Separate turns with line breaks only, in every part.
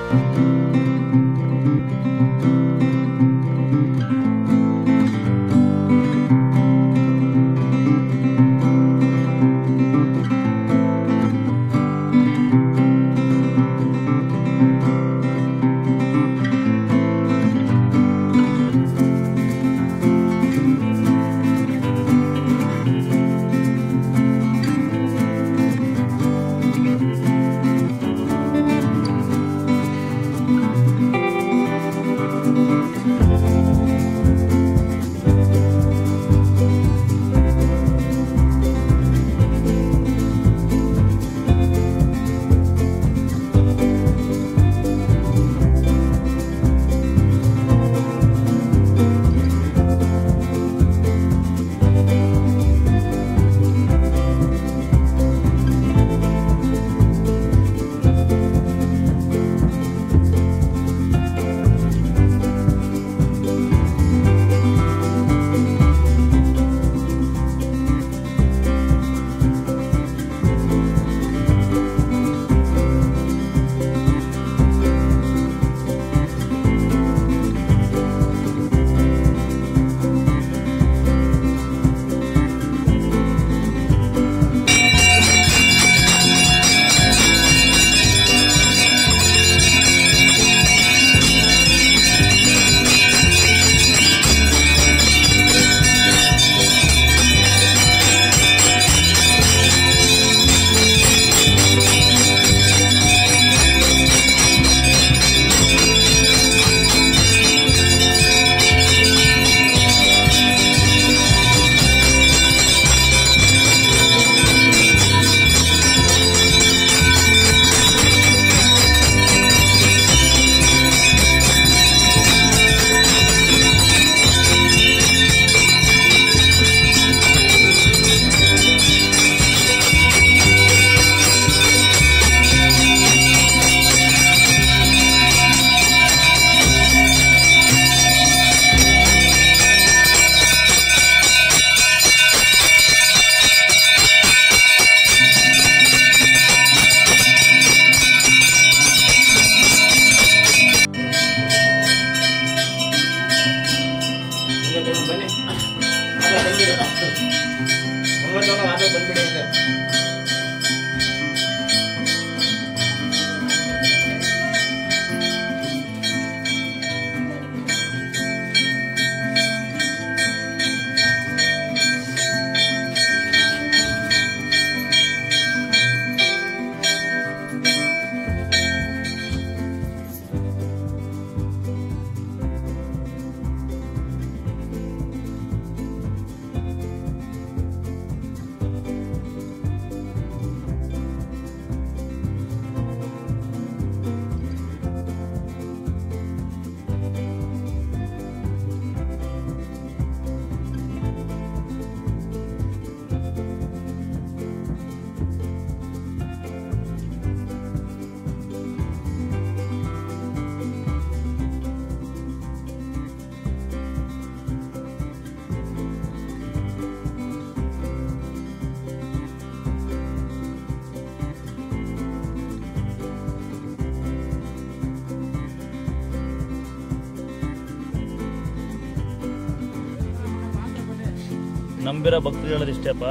ನಂಬಿರೋ ಭಕ್ತರು ಹೇಳೋದು ಇಷ್ಟೇಪ್ಪ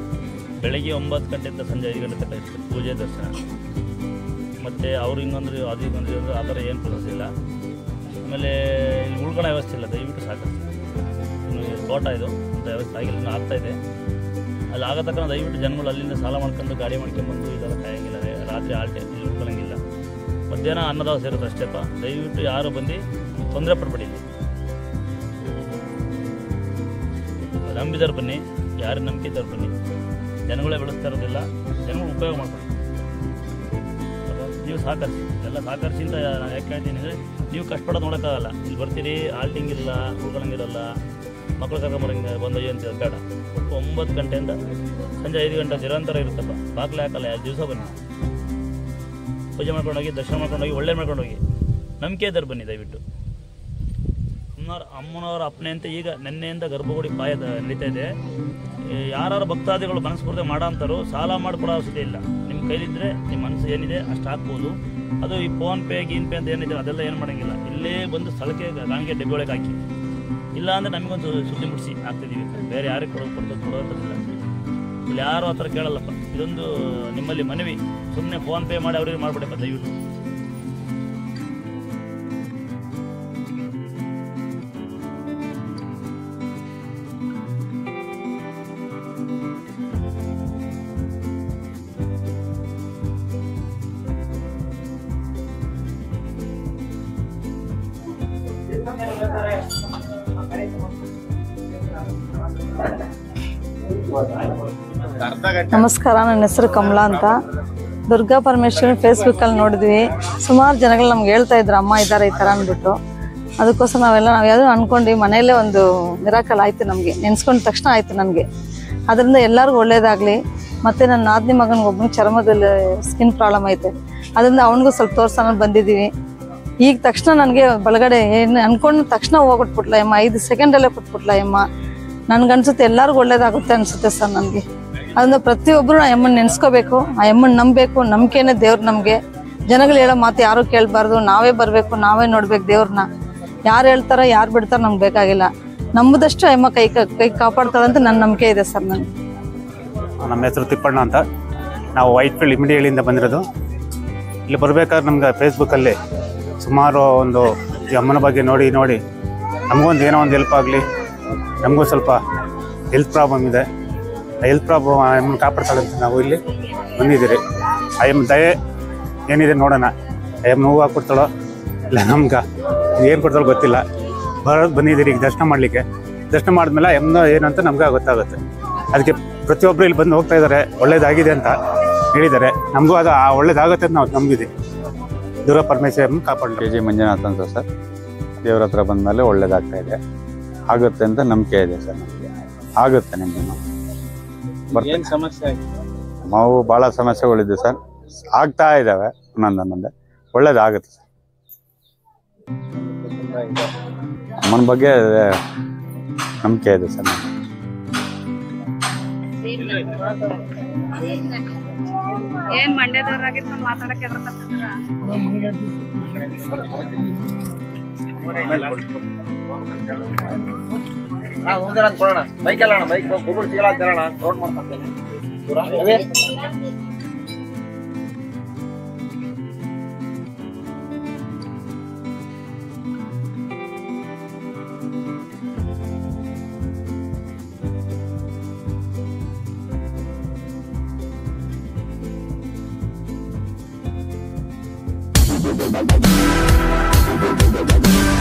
ಬೆಳಗ್ಗೆ ಒಂಬತ್ತು ಗಂಟೆಯಿಂದ ಸಂಜೆ ಐದು ಗಂಟೆ ತನಕ ಇರ್ತದೆ ಪೂಜೆ ದರ್ಶನ ಮತ್ತು ಅವ್ರು ಇನ್ನೊಂದು ಅದು ಇನ್ನೊಂದು ಇದು ಆ ಥರ ಏನು ಪ್ರೋಸೆಸ್ ಇಲ್ಲ ಆಮೇಲೆ ಇಲ್ಲಿ ಉಳ್ಕೊಳ್ಳೋ ವ್ಯವಸ್ಥೆ ಇಲ್ಲ ದಯವಿಟ್ಟು ಸಾಕು ಇನ್ನು ಇದು ತೋಟ ಇದು ಅಂತ ವ್ಯವಸ್ಥೆ ಆಗಿಲ್ಲ ಇನ್ನೂ ಆಗ್ತಾ ಇದೆ ಅಲ್ಲಿ ಆಗೋ ತಕ್ಕ ದಯವಿಟ್ಟು ಜನಗಳು ಅಲ್ಲಿಂದ ಸಾಲ ಮಾಡ್ಕೊಂಡು ಗಾಡಿ ಮಾಡ್ಕೊಂಡ್ಬಂದು ಇದೆಲ್ಲ ಕಾಯಂಗಿಲ್ಲ ರೇ- ರಾತ್ರಿ ಆಲ್ಟೆ ಇಲ್ಲಿ ಉಳ್ಕೊಳ್ಳಂಗಿಲ್ಲ ಮಧ್ಯಾಹ್ನ ಅನ್ನದಾಸ ಇರುತ್ತೆ ಅಷ್ಟೇಪ್ಪ ದಯವಿಟ್ಟು ಯಾರು ಬಂದು ತೊಂದರೆ ಪಡ್ಬೇಡಿ ಇಲ್ಲಿ ನಂಬಿದವ್ರು ಬನ್ನಿ ಯಾರು ನಂಬಿಕೆ ಇದ್ದವ್ರು ಬನ್ನಿ ಜನಗಳೇ ಬೆಳೆಸ್ತಾ ಇರೋದಿಲ್ಲ ಜನಗಳು ಉಪಯೋಗ ಮಾಡ್ಕೊಳ್ಳಿ ಅಲ್ವಾ? ನೀವು ಸಹಕರಿಸಿ ಎಲ್ಲ ಸಹಕರಿಸಿ ಅಂತ ನಾನು ಯಾಕೆ ಹೇಳ್ತೀನಿ ಅಂದರೆ ನೀವು ಕಷ್ಟಪಡೋದು ನೋಡೋಕ್ಕಾಗಲ್ಲ ಇಲ್ಲಿ ಬರ್ತೀರಿ ಆಲ್ಟಿಂಗ್ ಇಲ್ಲ ಉಳ್ಕೊಳಂಗಿರಲ್ಲ ಮಕ್ಕಳು ಕರ್ಕೊಂಬರಂಗೆ ಬಂದಯ್ಯ ಅಂತ ಬೇಡ ಒಟ್ಟು ಒಂಬತ್ತು ಗಂಟೆಯಿಂದ ಸಂಜೆ ಐದು ಗಂಟೆ ನಿರಂತರ ಇರುತ್ತಪ್ಪ ಬಾಗ್ಲು ಹಾಕಲ್ಲ ಎರಡು ದಿವಸ ಬನ್ನಿ ಪೂಜೆ ಮಾಡ್ಕೊಂಡೋಗಿ ದರ್ಶನ ಮಾಡ್ಕೊಂಡೋಗಿ ಒಳ್ಳೆ ಮಾಡ್ಕೊಂಡೋಗಿ ನಂಬಿಕೆ ಇದ್ದಾರೆ ಬನ್ನಿ ದಯವಿಟ್ಟು ಅಮ್ಮನವ್ರ ಅಮ್ಮನವರ ಅಪ್ಪನೆ ಅಂತ ಈಗ ನಿನ್ನೆಯಿಂದ ಗರ್ಭಗುಡಿ ಪಾಯ ನಡೀತಾ ಇದೆ ಯಾರು ಭಕ್ತಾದಿಗಳು ಮನಸ್ಫೂರ್ತಿ ಮಾಡೋ ಅಂತಾರು ಸಾಲ ಮಾಡ್ಕೊಡೋ ಅವಶ್ಯಕತೆ ಇಲ್ಲ ನಿಮ್ಮ ಕೈಲಿದ್ರೆ ನಿಮ್ಮ ಮನಸ್ಸು ಏನಿದೆ ಅಷ್ಟು ಹಾಕ್ಬೋದು ಅದು ಈ ಫೋನ್ ಪೇ ಗೀನ್ ಪೇ ಅಂತ ಏನಿದೆ ಅದೆಲ್ಲ ಏನು ಮಾಡೋಂಗಿಲ್ಲ ಇಲ್ಲೇ ಬಂದು ಸ್ಥಳಕ್ಕೆ ಗಾಣಿಗೆ ಡಬ್ಬಿ ಒಳಗೆ ಹಾಕಿ ಇಲ್ಲ ಅಂದರೆ ನಮಗೊಂದು ಸುದ್ದಿ ಮುಡಿಸಿ ಹಾಕ್ತಿದ್ದೀವಿ ಬೇರೆ ಯಾರಿಗೆ ಕೊಡೋ ಕೊಡೋದು ಕೊಡೋದಿಲ್ಲ ಇಲ್ಲಿ ಯಾರು ಆ ಥರ ಕೇಳಲ್ಲಪ್ಪ ಇದೊಂದು ನಿಮ್ಮಲ್ಲಿ ಮನವಿ ಸುಮ್ಮನೆ ಫೋನ್ ಪೇ ಮಾಡಿ ಅವ್ರಿಗೆ ಮಾಡಿಬಿಡಪ್ಪ ದಯವಿಟ್ಟು
ನಮಸ್ಕಾರ ನನ್ನ ಹೆಸರು ಕಮಲಾ ಅಂತ ದುರ್ಗಾ ಪರಮೇಶ್ವರಿ ಫೇಸ್ಬುಕ್ಕಲ್ಲಿ ನೋಡಿದ್ವಿ ಸುಮಾರು ಜನಗಳು ನಮ್ಗೆ ಹೇಳ್ತಾ ಇದ್ರು ಅಮ್ಮ ಇದ್ದಾರೆ ಈ ಥರ ಅಂದ್ಬಿಟ್ಟು ಅದಕ್ಕೋಸ್ಕರ ನಾವೆಲ್ಲ ನಾವು ಯಾವುದೋ ಅನ್ಕೊಂಡು ಮನೆಯಲ್ಲೇ ಒಂದು ಮಿರಾಕಲ್ ಆಯಿತು ನಮಗೆ ನೆನೆಸ್ಕೊಂಡ ತಕ್ಷಣ ಆಯಿತು ನನಗೆ ಅದರಿಂದ ಎಲ್ಲರಿಗೂ ಒಳ್ಳೇದಾಗಲಿ ಮತ್ತು ನನ್ನ ನಾದಿನಿ ಮಗನಿಗೆ ಒಬ್ಬನಿಗೆ ಚರ್ಮದಲ್ಲಿ ಸ್ಕಿನ್ ಪ್ರಾಬ್ಲಮ್ ಐತೆ ಅದರಿಂದ ಅವನಿಗೂ ಸ್ವಲ್ಪ ತೋರ್ಸೋಣ ಬಂದಿದ್ದೀವಿ ಈಗ ತಕ್ಷಣ ನನಗೆ ಬಲಗಡೆ ಏನು ಅನ್ಕೊಂಡ ತಕ್ಷಣ ಹೋಗ್ಬಿಟ್ಬಿಟ್ಲ ಅಮ್ಮ ಐದು ಸೆಕೆಂಡಲ್ಲೇ ಕೊಟ್ಬಿಟ್ಲ ಅಮ್ಮ ನನ್ಗನ್ಸುತ್ತೆ ಎಲ್ಲರಿಗೂ ಒಳ್ಳೇದಾಗುತ್ತೆ ಅನ್ಸುತ್ತೆ ಸರ್ ನನಗೆ ಅದರಿಂದ ಪ್ರತಿಯೊಬ್ಬರು ಆ ಅಮ್ಮನ ನೆನೆಸ್ಕೋಬೇಕು ಆ ಅಮ್ಮನ ನಂಬಬೇಕು ನಂಬಿಕೆನೇ ದೇವ್ರು ನಮಗೆ ಜನಗಳು ಹೇಳೋ ಮಾತು ಯಾರು ಕೇಳಬಾರ್ದು ನಾವೇ ಬರಬೇಕು ನಾವೇ ನೋಡ್ಬೇಕು ದೇವ್ರನ್ನ ಯಾರು ಹೇಳ್ತಾರೋ ಯಾರು ಬಿಡ್ತಾರೋ ನಮ್ಗೆ ಬೇಕಾಗಿಲ್ಲ ನಂಬುದಷ್ಟು ಆ ಅಮ್ಮ ಕೈ ಕೈ ಕಾಪಾಡ್ತಾಳೆ ಅಂತ ನನ್ನ ನಂಬಿಕೆ ಇದೆ ಸರ್ ನನಗೆ
ನಮ್ಮ ಹೆಸರು ತಿಪ್ಪಣ್ಣ ಅಂತ ನಾವು ವೈಟ್ ಫೀಲ್ಡ್ ಇಮಿಡಿಯಲಿಂದ ಬಂದಿರೋದು ಇಲ್ಲಿ ಬರ್ಬೇಕಾದ್ರೆ ನಮ್ಗೆ ಫೇಸ್ಬುಕ್ಕಲ್ಲಿ ಸುಮಾರು ಒಂದು ಈ ಅಮ್ಮನ ಬಗ್ಗೆ ನೋಡಿ ನೋಡಿ ನಮಗೊಂದು ಏನೋ ಒಂದು ಹೆಲ್ಪ್ ಆಗಲಿ ನಮಗೂ ಸ್ವಲ್ಪ ಹೆಲ್ತ್ ಪ್ರಾಬ್ಲಮ್ ಇದೆ ಆ ಹೆಲ್ತ್ ಪ್ರಾಬ್ಲಮ್ ಅಮ್ಮನ ಕಾಪಾಡ್ತಾಳೆ ಅಂತ ನಾವು ಇಲ್ಲಿ ಬಂದಿದ್ದೀರಿ ಆ ಎಮ್ಮ ದಯೆ ಏನಿದೆ ನೋಡೋಣ ಆ ಎಮ್ಮ ನೋವು ಕೊಡ್ತಾಳೋ ಇಲ್ಲ ನಮ್ಗೆ ಏನು ಕೊಡ್ತಾಳೋ ಗೊತ್ತಿಲ್ಲ ಬರೋದು ಬಂದಿದ್ದೀರಿ ಈಗ ದರ್ಶನ ಮಾಡಲಿಕ್ಕೆ ದರ್ಶನ ಮಾಡಿದ್ಮೇಲೆ ಎಮ್ಮನ ಏನಂತ ನಮ್ಗೆ ಗೊತ್ತಾಗುತ್ತೆ ಅದಕ್ಕೆ ಪ್ರತಿಯೊಬ್ಬರು ಇಲ್ಲಿ ಬಂದು ಹೋಗ್ತಾ ಇದ್ದಾರೆ ಒಳ್ಳೇದಾಗಿದೆ ಅಂತ ಹೇಳಿದ್ದಾರೆ ನಮಗೂ ಅದು ಆ ಒಳ್ಳೇದಾಗುತ್ತೆ ಅಂತ ನಾವು ನಂಬಿದ್ದೀವಿ ದೂರ ಪರಮೇಶ್ವರನ್ನು ಕಾಪಾಡಲಿ
ಕೆ ಜಿ ಮಂಜುನಾಥ್ ಅಂತ ಸರ್ ದೇವ್ರ ಹತ್ರ ಬಂದಮೇಲೆ ಒಳ್ಳೇದಾಗ್ತಾ ಇದೆ ಆಗುತ್ತೆ ಅಂತ ನಂಬಿಕೆ ಇದೆ ಸರ್ ನಮಗೆ ಆಗುತ್ತೆ ನಿಮ್ಮನ್ನು
ಏನ್ ಸಮಸ್ಯೆ ಆಯ್ತು
ನಾವು ಭಾಳ ಸಮಸ್ಯೆಗಳಿದೆ ಸರ್ ಆಗ್ತಾ ಇದ್ದಾವೆ ಒಂದೊಂದು ಒಂದೊಂದೇ ಒಳ್ಳೇದಾಗುತ್ತೆ ಸರ್
ತುಂಬಾ ಇದೆ
ಅಮ್ಮನ ಬಗ್ಗೆ ನಂಬಿಕೆ ಇದೆ ಸರ್ ನಮ್ಗೆ
ಏನ್ ಮಂಡ್ಯದವ್ರಾಗಿತ್ತು ಮಾತಾಡಕ್ಕೆ ಹೆದರ್ಕತ್ತಿದ್ರ?
ಹಾ ಒಂದರ ಕೊಡೋಣ ಬೈಕ್ ಅಲ್ಲ ಬೈಕ್ ಒಬ್ಬರು ಸಿಗಲ್ಲ ಅಂತ ಹೇಳೋಣ ರೋಡ್ ಮಾಡ್ಕೊಂತೇನೆ
Thank